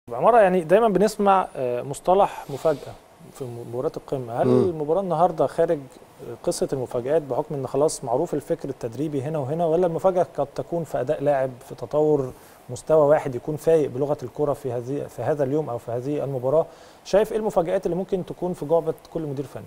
عمارة يعني دايما بنسمع آه، مصطلح مفاجأة في مباراة القمة هل مم. المباراة النهاردة خارج قصة المفاجآت بحكم ان خلاص معروف الفكر التدريبي هنا وهنا ولا المفاجأة قد تكون في أداء لاعب في تطور مستوى واحد يكون فايق بلغة الكرة في هذه في هذا اليوم أو في هذه المباراة شايف ايه المفاجآت اللي ممكن تكون في جعبة كل مدير فني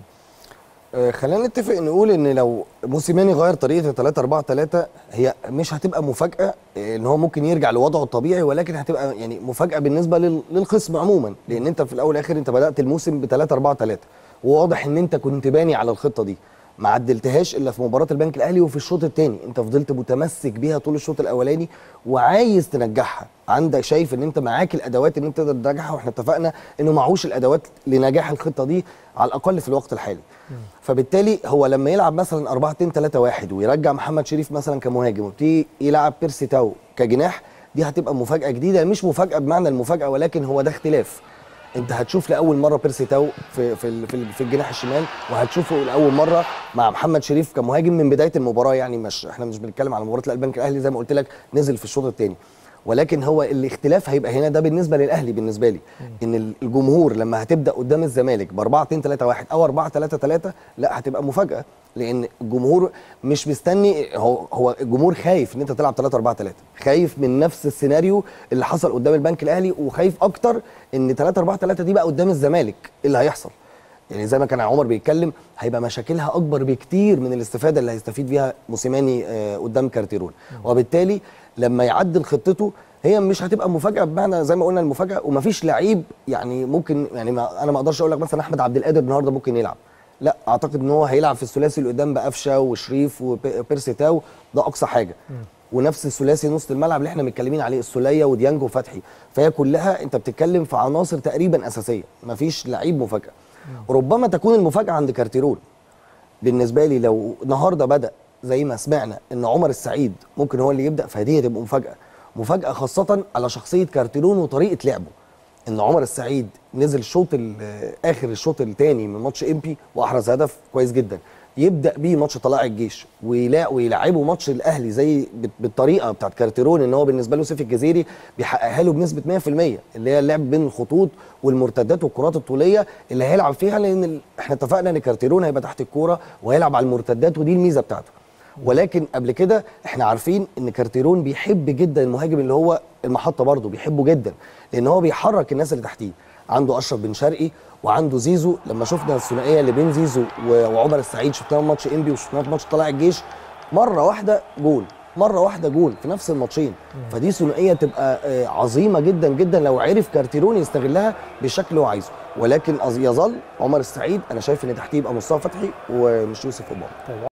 آه، خلينا نتفق نقول ان لو موسيماني غير طريقه 3 4 3 هي مش هتبقى مفاجاه آه، ان هو ممكن يرجع لوضعه الطبيعي ولكن هتبقى يعني مفاجاه بالنسبه لل- للخصم عموما لان انت في الاول والاخر انت بدات الموسم ب 3 4 3 وواضح ان انت كنت باني على الخطه دي ما عدلتهاش الا في مباراه البنك الاهلي وفي الشوط الثاني انت فضلت متمسك بيها طول الشوط الاولاني وعايز تنجحها عندك شايف ان انت معاك الادوات ان انت تقدر تنجحها واحنا اتفقنا انه معهوش الادوات لنجاح الخطه دي على الاقل في الوقت الحالي فبالتالي هو لما يلعب مثلا 4 2 3 1 ويرجع محمد شريف مثلا كمهاجم ويبتدي يلعب بيرسي تاو كجناح دي هتبقى مفاجاه جديده مش مفاجاه بمعنى المفاجاه ولكن هو ده اختلاف انت هتشوف لاول مره بيرسي تاو في في ال- في, ال- في الجناح الشمال وهتشوفه لاول مره مع محمد شريف كمهاجم من بدايه المباراه يعني مش احنا مش بنتكلم على مباراه البنك الاهلي زي ما قلت لك نزل في الشوط الثاني ولكن هو الاختلاف هيبقى هنا ده بالنسبه للاهلي بالنسبه لي ان الجمهور لما هتبدا قدام الزمالك ب 4 2 3 1 او 4 3 3 لا هتبقى مفاجاه لان الجمهور مش مستني هو هو الجمهور خايف ان انت تلعب 3 4 3 خايف من نفس السيناريو اللي حصل قدام البنك الاهلي وخايف اكتر ان 3 4 3 دي بقى قدام الزمالك ايه اللي هيحصل يعني زي ما كان عمر بيتكلم هيبقى مشاكلها اكبر بكتير من الاستفاده اللي هيستفيد بيها موسيماني آه، قدام كارتيرون وبالتالي لما يعدل خطته هي مش هتبقى مفاجاه بمعنى زي ما قلنا المفاجاه ومفيش لعيب يعني ممكن يعني ما انا ما اقدرش اقول لك مثلا احمد عبد القادر النهارده ممكن يلعب لا اعتقد ان هو هيلعب في الثلاثي اللي قدام بقفشه وشريف وبيرسي تاو ده اقصى حاجه ونفس الثلاثي نص الملعب اللي احنا متكلمين عليه السوليه وديانج وفتحي فهي كلها انت بتتكلم في عناصر تقريبا اساسيه مفيش لعيب مفاجاه ربما تكون المفاجاه عند كارتيرون بالنسبه لي لو النهارده بدا زي ما سمعنا ان عمر السعيد ممكن هو اللي يبدا فدي هتبقى مفاجاه مفاجاه خاصه على شخصيه كارتيرون وطريقه لعبه ان عمر السعيد نزل شوط ال- اخر الشوط الثاني من ماتش امبي واحرز هدف كويس جدا يبدا بيه ماتش طلائع الجيش ويلا ويلعبوا ماتش الاهلي زي بت- بالطريقه بتاعت كارتيرون ان هو بالنسبه له سيف الجزيري بيحققها له بنسبه 100% اللي هي اللعب بين الخطوط والمرتدات والكرات الطوليه اللي هيلعب فيها لان ال- احنا اتفقنا ان كارتيرون هيبقى تحت الكوره وهيلعب على المرتدات ودي الميزه بتاعته ولكن قبل كده احنا عارفين ان كارتيرون بيحب جدا المهاجم اللي هو المحطه برضه بيحبه جدا لان هو بيحرك الناس اللي تحتيه عنده اشرف بن شرقي وعنده زيزو لما شفنا الثنائيه اللي بين زيزو و- وعمر السعيد شفناها في ماتش انبي وشفناها في ماتش طلائع الجيش مره واحده جول مره واحده جول في نفس الماتشين فدي ثنائيه تبقى آه، عظيمه جدا جدا لو عرف كارتيرون يستغلها بالشكل اللي هو عايزه ولكن أظ- يظل عمر السعيد انا شايف ان تحتيه يبقى مصطفى فتحي ومش يوسف اوباما طيب